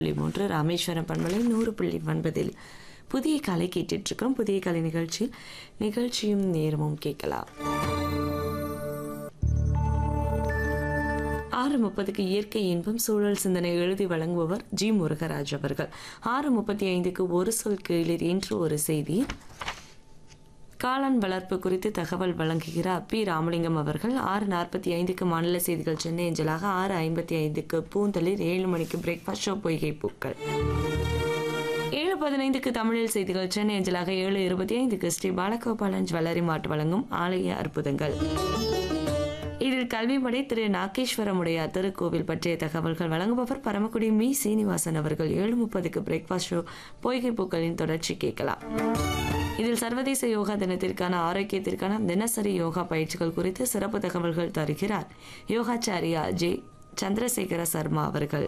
புள்ளி மூன்று ராமேஸ்வரம் பண்பலை நூறு புள்ளி ஒன்பதில் புதிய கலை கேட்டுட்டு இருக்கோம் புதிய கலை நிகழ்ச்சி நிகழ்ச்சியும் நேரமும் கேட்கலாம் ஆறு முப்பதுக்கு இயற்கை இன்பம் சூழல் சிந்தனை எழுதி வழங்குபவர் ஜி முருகராஜ் அவர்கள் ஆறு முப்பத்தி ஐந்துக்கு ஒரு சொல் கீழிர் என்று ஒரு செய்தி காளான் வளர்ப்பு குறித்து தகவல் வழங்குகிறார் பி ராமலிங்கம் அவர்கள் ஆறு நாற்பத்தி ஐந்துக்கு மாநில செய்திகள் சென்னை அஞ்சலாக ஆறு ஐம்பத்தி ஐந்துக்கு பூந்தளிர் ஏழு மணிக்கு பிரேக்ஃபாஸ்ட் ஷோ பொய்கை பூக்கள் ஏழு பதினைந்துக்கு தமிழில் செய்திகள் சென்னை அஞ்சலாக ஏழு இருபத்தி ஐந்துக்கு ஸ்ரீ பாலகோபாலன் ஜுவல்லரி மாட்டு வழங்கும் ஆலய அற்புதங்கள் இதில் கல்விப்படை திரு நாகேஸ்வரமுடையார் திருக்கோவில் பற்றிய தகவல்கள் வழங்குபவர் பரமக்குடி மீ சீனிவாசன் அவர்கள் ஏழு முப்பதுக்கு பிரேக்ஃபாஸ்ட் ஷோ பொய்கை பூக்களின் தொடர்ச்சி கேட்கலாம் இதில் சர்வதேச யோகா தினத்திற்கான ஆரோக்கியத்திற்கான தினசரி யோகா பயிற்சிகள் குறித்து சிறப்பு தகவல்கள் தருகிறார் யோகாச்சாரியா ஜே சந்திரசேகர சர்மா அவர்கள்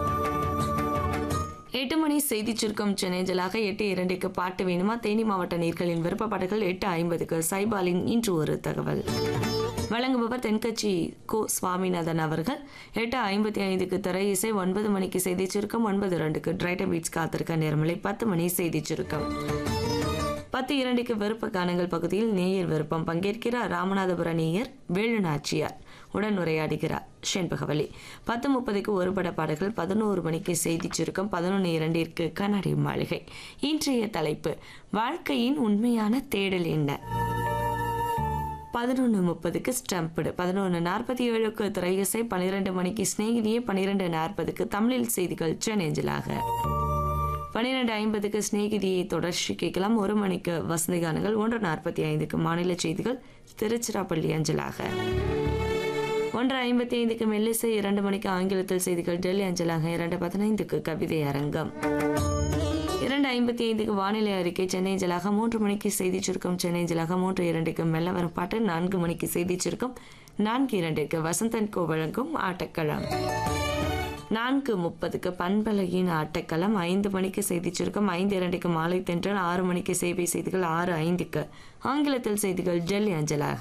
எட்டு மணி செய்தி சுருக்கம் சென்னைஞ்சலாக எட்டு இரண்டுக்கு பாட்டு வேணுமா தேனி மாவட்ட நீர்களின் விருப்ப பாடல்கள் எட்டு ஐம்பதுக்கு சைபாலின் இன்று ஒரு தகவல் வழங்குபவர் தென்கட்சி கோ சுவாமிநாதன் அவர்கள் எட்டு ஐம்பத்தி ஐந்துக்கு திரை இசை ஒன்பது மணிக்கு செய்தி சுருக்கம் ஒன்பது ரெண்டுக்கு டிரைட்ட பீட்ஸ் காத்திருக்க நேரமலை பத்து மணி செய்தி சுருக்கம் பத்து இரண்டுக்கு விருப்ப கானங்கள் பகுதியில் நேயர் விருப்பம் பங்கேற்கிறார் ராமநாதபுர நேயர் வேலு நாச்சியார் உடன் உரையாடுகிறார் ஷென்பகவலி பத்து முப்பதுக்கு ஒரு பட பாடல்கள் பதினோரு மணிக்கு செய்தி சுருக்கம் பதினொன்று இரண்டிற்கு கண்ணாடி மாளிகை இன்றைய தலைப்பு வாழ்க்கையின் உண்மையான தேடல் என்ன பதினொன்று முப்பதுக்கு ஸ்டம்படு பதினொன்று நாற்பத்தி ஏழுக்கு திரையசை பன்னிரெண்டு மணிக்கு ஸ்நேகிதியே பன்னிரெண்டு நாற்பதுக்கு தமிழில் செய்திகள் சென்னேஞ்சலாக பன்னிரெண்டு ஐம்பதுக்கு ஸ்நேகிதியை தொடர்ச்சி கேட்கலாம் ஒரு மணிக்கு வசந்தி கானங்கள் ஒன்று நாற்பத்தி ஐந்துக்கு மாநில செய்திகள் திருச்சிராப்பள்ளி அஞ்சலாக ஒன்று ஐம்பத்தி ஐந்துக்கு மெல்லிசை இரண்டு மணிக்கு ஆங்கிலத்தில் செய்திகள் டெல்லி அஞ்சலாக இரண்டு பதினைந்துக்கு கவிதை அரங்கம் இரண்டு ஐம்பத்தி ஐந்துக்கு வானிலை அறிக்கை சென்னை ஜலாக மூன்று மணிக்கு செய்தி சுருக்கம் சென்னை ஜலாக மூன்று இரண்டுக்கு மெல்ல வரும் பாட்டு நான்கு மணிக்கு செய்தி சுருக்கம் நான்கு இரண்டுக்கு வசந்தன் கோ வழங்கும் ஆட்டக்களம் நான்கு முப்பதுக்கு பண்பலையின் ஆட்டக்களம் ஐந்து மணிக்கு செய்தி சுருக்கம் ஐந்து இரண்டுக்கு மாலை தென்றல் ஆறு மணிக்கு சேவை செய்திகள் ஆறு ஐந்துக்கு ஆங்கிலத்தில் செய்திகள் டெல்லி அஞ்சலாக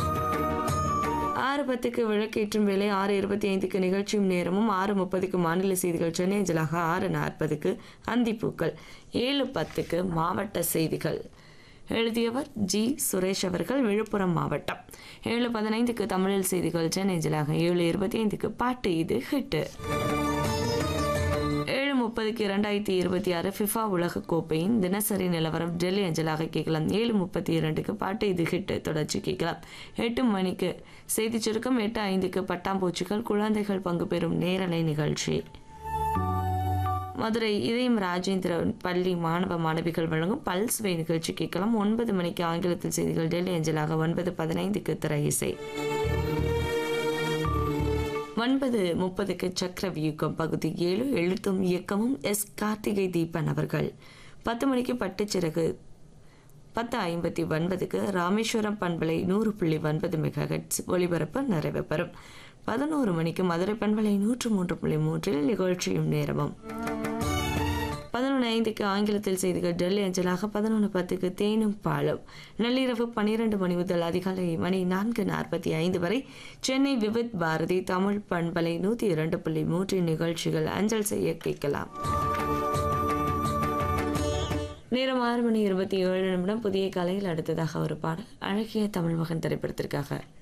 ஆறு பத்துக்கு விளக்கேற்றும் வேலை ஆறு இருபத்தி ஐந்துக்கு நிகழ்ச்சியும் நேரமும் ஆறு முப்பதுக்கு மாநில செய்திகள் சென்னை அஞ்சலாக ஆறு நாற்பதுக்கு அந்திப்பூக்கள் ஏழு பத்துக்கு மாவட்ட செய்திகள் எழுதியவர் ஜி சுரேஷ் அவர்கள் விழுப்புரம் மாவட்டம் ஏழு பதினைந்துக்கு தமிழில் செய்திகள் சென்னை அஞ்சலாக ஏழு இருபத்தி ஐந்துக்கு பாட்டு இது ஹிட்டு ஏழு முப்பதுக்கு இரண்டாயிரத்தி இருபத்தி ஆறு ஃபிஃபா உலக கோப்பையின் தினசரி நிலவரம் டெல்லி அஞ்சலாக கேட்கலாம் ஏழு முப்பத்தி இரண்டுக்கு பாட்டு இது ஹிட் தொடர்ச்சி கேட்கலாம் எட்டு மணிக்கு செய்தி சுருக்கம் எட்டு ஐந்துக்கு பட்டாம்பூச்சிகள் குழந்தைகள் பங்கு பெறும் நேரலை நிகழ்ச்சி மதுரை இதயம் ராஜேந்திர பள்ளி மாணவ மாணவிகள் வழங்கும் பல்ஸ்வே நிகழ்ச்சி கேட்கலாம் ஒன்பது மணிக்கு ஆங்கிலத்தில் செய்திகள் டெல்லி அஞ்சலாக ஒன்பது பதினைந்துக்கு திரை இசை ஒன்பது முப்பதுக்கு சக்கர வியூகம் பகுதி ஏழு எழுத்தும் இயக்கமும் எஸ் கார்த்திகை தீபன் அவர்கள் பத்து மணிக்கு பட்டுச்சிறகு பத்து ஐம்பத்தி ஒன்பதுக்கு ராமேஸ்வரம் பண்பலை நூறு புள்ளி ஒன்பது மெகாஹெட்ஸ் ஒளிபரப்பு நிறைவு பெறும் பதினோரு மணிக்கு மதுரை பண்பலை நூற்று மூன்று புள்ளி மூன்றில் நிகழ்ச்சியும் நேரமும் பதினொன்று ஐந்துக்கு ஆங்கிலத்தில் செய்திகள் டெல்லி அஞ்சலாக பதினொன்று பத்துக்கு தேனும் பாலும் நள்ளிரவு பன்னிரண்டு மணி முதல் அதிகாலை மணி நான்கு நாற்பத்தி ஐந்து வரை சென்னை விவித் பாரதி தமிழ் பண்பலை நூற்றி இரண்டு புள்ளி மூன்று நிகழ்ச்சிகள் அஞ்சல் செய்ய கேட்கலாம் நேரம் ஆறு மணி இருபத்தி ஏழு நிமிடம் புதிய கலையில் அடுத்ததாக ஒரு பாடல் அழகிய தமிழ் மகன் திரைப்படத்திற்காக